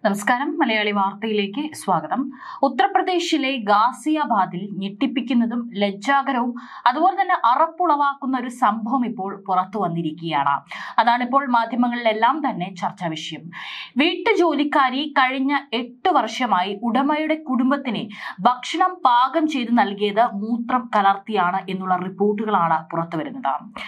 നമസ്കാരം മലയാളി വാർത്തയിലേക്ക് സ്വാഗതം ഉത്തർപ്രദേശിലെ ഗാസിയാബാദിൽ ഞെട്ടിപ്പിക്കുന്നതും ലജ്ജാകരവും അതുപോലെ തന്നെ അറപ്പുളവാക്കുന്ന ഒരു സംഭവം ഇപ്പോൾ പുറത്തു വന്നിരിക്കുകയാണ് അതാണിപ്പോൾ മാധ്യമങ്ങളിലെല്ലാം തന്നെ ചർച്ചാ വിഷയം വീട്ടുജോലിക്കാരി കഴിഞ്ഞ എട്ട് വർഷമായി ഉടമയുടെ കുടുംബത്തിന് ഭക്ഷണം പാകം ചെയ്ത് നൽകിയത് മൂത്രം കലർത്തിയാണ് എന്നുള്ള റിപ്പോർട്ടുകളാണ് പുറത്തു വരുന്നത്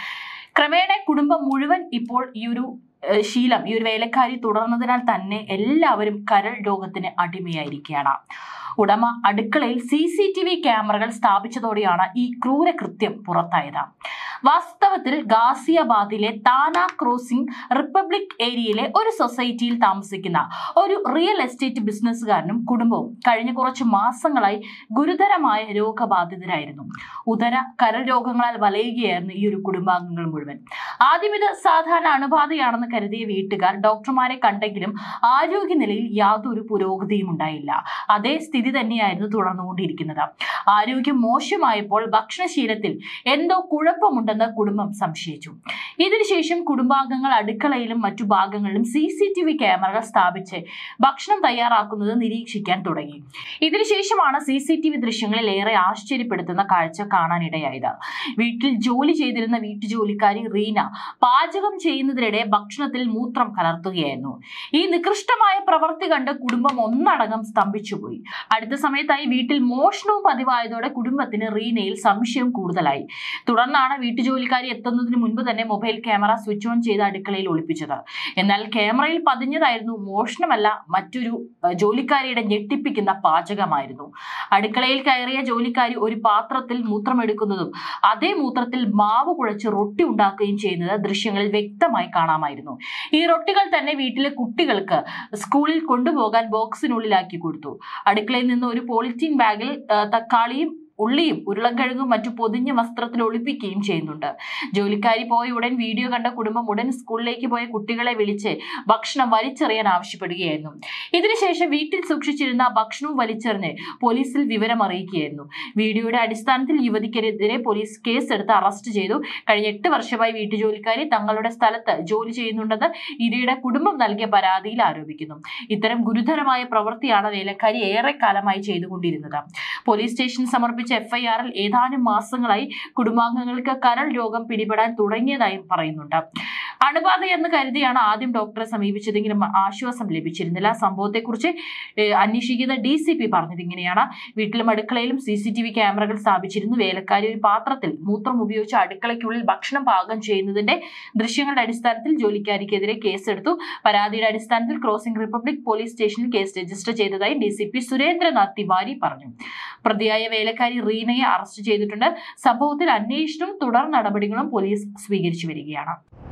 ക്രമേണ കുടുംബം മുഴുവൻ ഇപ്പോൾ ഈ ഒരു ഏഹ് ശീലം ഈ ഒരു വേലക്കാരി തുടർന്നതിനാൽ തന്നെ എല്ലാവരും കരൾ രോഗത്തിന് അടിമയായിരിക്കുകയാണ് ഉടമ അടുക്കളയിൽ സി സി ടി വി ക്യാമറകൾ സ്ഥാപിച്ചതോടെയാണ് ഈ ക്രൂരകൃത്യം പുറത്തായത് വാസ്തവത്തിൽ ഗാസിയാബാദിലെ താന ക്രോസിംഗ് റിപ്പബ്ലിക് ഏരിയയിലെ ഒരു സൊസൈറ്റിയിൽ താമസിക്കുന്ന ഒരു റിയൽ എസ്റ്റേറ്റ് ബിസിനസ്സുകാരനും കുടുംബവും കഴിഞ്ഞ കുറച്ച് മാസങ്ങളായി ഗുരുതരമായ രോഗബാധിതരായിരുന്നു ഉദര കരൾ രോഗങ്ങളാൽ വലയുകയായിരുന്നു ഈ ഒരു കുടുംബാംഗങ്ങൾ മുഴുവൻ ആദ്യം ഇത് സാധാരണ അണുബാധയാണെന്ന് കരുതിയ വീട്ടുകാർ ഡോക്ടർമാരെ കണ്ടെങ്കിലും ആരോഗ്യനിലയിൽ യാതൊരു പുരോഗതിയും ഉണ്ടായില്ല അതേ സ്ഥിതി തന്നെയായിരുന്നു തുടർന്നുകൊണ്ടിരിക്കുന്നത് ആരോഗ്യം മോശമായപ്പോൾ ഭക്ഷണശീലത്തിൽ എന്തോ കുഴപ്പമുണ്ടെന്ന് കുടുംബം സംശയിച്ചു ഇതിനുശേഷം കുടുംബാംഗങ്ങൾ അടുക്കളയിലും മറ്റു ഭാഗങ്ങളിലും സി സി ടി വി ക്യാമറകൾ സ്ഥാപിച്ച് ഭക്ഷണം തയ്യാറാക്കുന്നത് നിരീക്ഷിക്കാൻ തുടങ്ങി ഇതിനുശേഷമാണ് സി സി ടി വി ദൃശ്യങ്ങളിൽ ഏറെ ആശ്ചര്യപ്പെടുത്തുന്ന കാഴ്ച കാണാനിടയായത് വീട്ടിൽ ജോലി ചെയ്തിരുന്ന വീട്ടുജോലിക്കാരി റീന പാചകം ചെയ്യുന്നതിനിടെ ഭക്ഷണത്തിൽ മൂത്രം കലർത്തുകയായിരുന്നു ഈ നികൃഷ്ടമായ പ്രവൃത്തി കണ്ട് കുടുംബം ഒന്നടങ്കം സ്തംഭിച്ചുപോയി അടുത്ത സമയത്തായി വീട്ടിൽ മോഷണവും പതിവായതോടെ കുടുംബത്തിന് റീനയിൽ സംശയം കൂടുതലായി തുടർന്നാണ് വീട്ടുജോലിക്കാരി എത്തുന്നതിന് മുൻപ് തന്നെ മൊബൈൽ ക്യാമറ സ്വിച്ച് ഓൺ ചെയ്ത് അടുക്കളയിൽ ഒളിപ്പിച്ചത് എന്നാൽ ക്യാമറയിൽ പതിഞ്ഞതായിരുന്നു മോഷണമല്ല മറ്റൊരു ഏഹ്, ജോലിക്കാരിയുടെ ഞെട്ടിപ്പിക്കുന്ന പാചകമായിരുന്നു അടുക്കളയിൽ കയറിയ ജോലിക്കാരി ഒരു പാത്രത്തിൽ മൂത്രമെടുക്കുന്നതും അതേ മൂത്രത്തിൽ മാവ് കുഴച്ച് റൊട്ടി ഉണ്ടാക്കുകയും ചെയ്യുന്നത് ദൃശ്യങ്ങളിൽ വ്യക്തമായി കാണാമായിരുന്നു ഈ റൊട്ടികൾ തന്നെ വീട്ടിലെ കുട്ടികൾക്ക് സ്കൂളിൽ കൊണ്ടുപോകാൻ ബോക്സിനുള്ളിലാക്കി കൊടുത്തു അടുക്കളയിൽ നിന്ന് ഒരു പോളിത്തീൻ ബാഗിൽ ആ, തക്കാളിയും ഉള്ളിയും ഉരുളക്കിഴങ്ങും മറ്റു പൊതിഞ്ഞ വസ്ത്രത്തിൽ ഒളിപ്പിക്കുകയും ചെയ്യുന്നുണ്ട് ജോലിക്കാരി പോയ ഉടൻ വീഡിയോ കണ്ട കുടുംബം ഉടൻ സ്കൂളിലേക്ക് പോയ കുട്ടികളെ വിളിച്ച് ഭക്ഷണം വലിച്ചെറിയാൻ ആവശ്യപ്പെടുകയായിരുന്നു ഇതിനുശേഷം വീട്ടിൽ സൂക്ഷിച്ചിരുന്ന ഭക്ഷണവും വലിച്ചെറിഞ്ഞ് പോലീസിൽ വിവരം അറിയിക്കുകയായിരുന്നു വീഡിയോയുടെ അടിസ്ഥാനത്തിൽ യുവതിക്കെതിരെ പോലീസ് കേസെടുത്ത് അറസ്റ്റ് ചെയ്തു കഴിഞ്ഞ എട്ട് വർഷമായി വീട്ടുജോലിക്കാരി തങ്ങളുടെ സ്ഥലത്ത് ജോലി ചെയ്യുന്നുണ്ടെന്ന് ഇരയുടെ കുടുംബം നൽകിയ പരാതിയിൽ ആരോപിക്കുന്നു ഇത്തരം ഗുരുതരമായ പ്രവൃത്തിയാണ് വേലക്കാരി ഏറെക്കാലമായി ചെയ്തുകൊണ്ടിരുന്നത് പോലീസ് സ്റ്റേഷൻ സമർപ്പിച്ച എഫ്ഐആറിൽ ഏതാനും മാസങ്ങളായി കുടുംബാംഗങ്ങൾക്ക് കരൾ രോഗം പിടിപെടാൻ തുടങ്ങിയതായും പറയുന്നുണ്ട് അണുബാധ എന്ന് കരുതിയാണ് ആദ്യം ഡോക്ടറെ സമീപിച്ചതെങ്കിലും ആശ്വാസം ലഭിച്ചിരുന്നില്ല സംഭവത്തെക്കുറിച്ച് ഏഹ്, അന്വേഷിക്കുന്ന ഡി സി പി പറഞ്ഞത് ഇങ്ങനെയാണ് വീട്ടിലും അടുക്കളയിലും സി സി ടി വി ക്യാമറകൾ സ്ഥാപിച്ചിരുന്നു വേലക്കാരി ഒരു പാത്രത്തിൽ മൂത്രം ഉപയോഗിച്ച് അടുക്കളയ്ക്കുള്ളിൽ ഭക്ഷണം പാകം ചെയ്യുന്നതിന്റെ ദൃശ്യങ്ങളുടെ അടിസ്ഥാനത്തിൽ ജോലിക്കാരിക്കെതിരെ കേസെടുത്തു പരാതിയുടെ അടിസ്ഥാനത്തിൽ ക്രോസിംഗ് റിപ്പബ്ലിക് പോലീസ് സ്റ്റേഷനിൽ കേസ് രജിസ്റ്റർ ചെയ്തതായി D C P Surendranath Tiwari പറഞ്ഞു പ്രതിയായ വേലക്കാരി റീനയെ അറസ്റ്റ് ചെയ്തിട്ടുണ്ട് സംഭവത്തിൽ അന്വേഷണവും തുടർ നടപടികളും പോലീസ് സ്വീകരിച്ചു വരികയാണ്